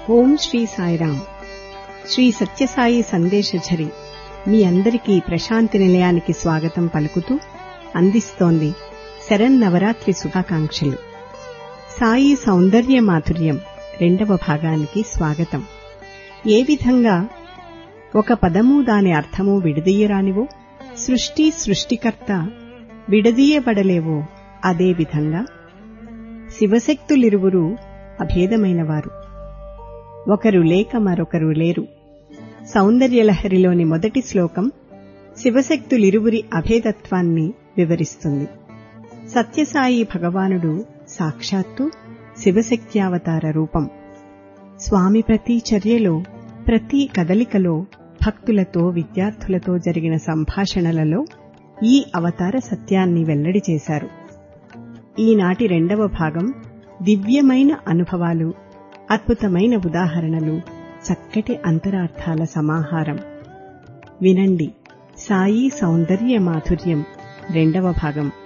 ఓం శ్రీ సాయిరాం శ్రీ సత్యసాయి సందేశఝరి మీ అందరికీ ప్రశాంతి నిలయానికి స్వాగతం పలుకుతూ అందిస్తోంది శరన్నవరాత్రి శుభాకాంక్షలు సాయి సౌందర్య మాధుర్యం రెండవ భాగానికి స్వాగతం ఏ విధంగా ఒక పదము దాని అర్థము విడదీయరానివో సృష్టి సృష్టికర్త విడదీయబడలేవో అదే విధంగా శివశక్తులిరువురు అభేదమైనవారు ఒకరు లేక మరొకరు లేరు సౌందర్యలహరిలోని మొదటి శ్లోకం శివశక్తులిరువురి అభేదత్వాన్ని వివరిస్తుంది సత్యసాయి భగవానుడు సాక్షాత్తు శివశక్త్యావతార రూపం స్వామి ప్రతి చర్యలో ప్రతి కదలికలో భక్తులతో విద్యార్థులతో జరిగిన సంభాషణలలో ఈ అవతార సత్యాన్ని వెల్లడి చేశారు ఈనాటి రెండవ భాగం దివ్యమైన అనుభవాలు అద్భుతమైన ఉదాహరణలు చక్కటి అంతరార్థాల సమాహారం వినండి సాయి సౌందర్య మాధుర్యం రెండవ భాగం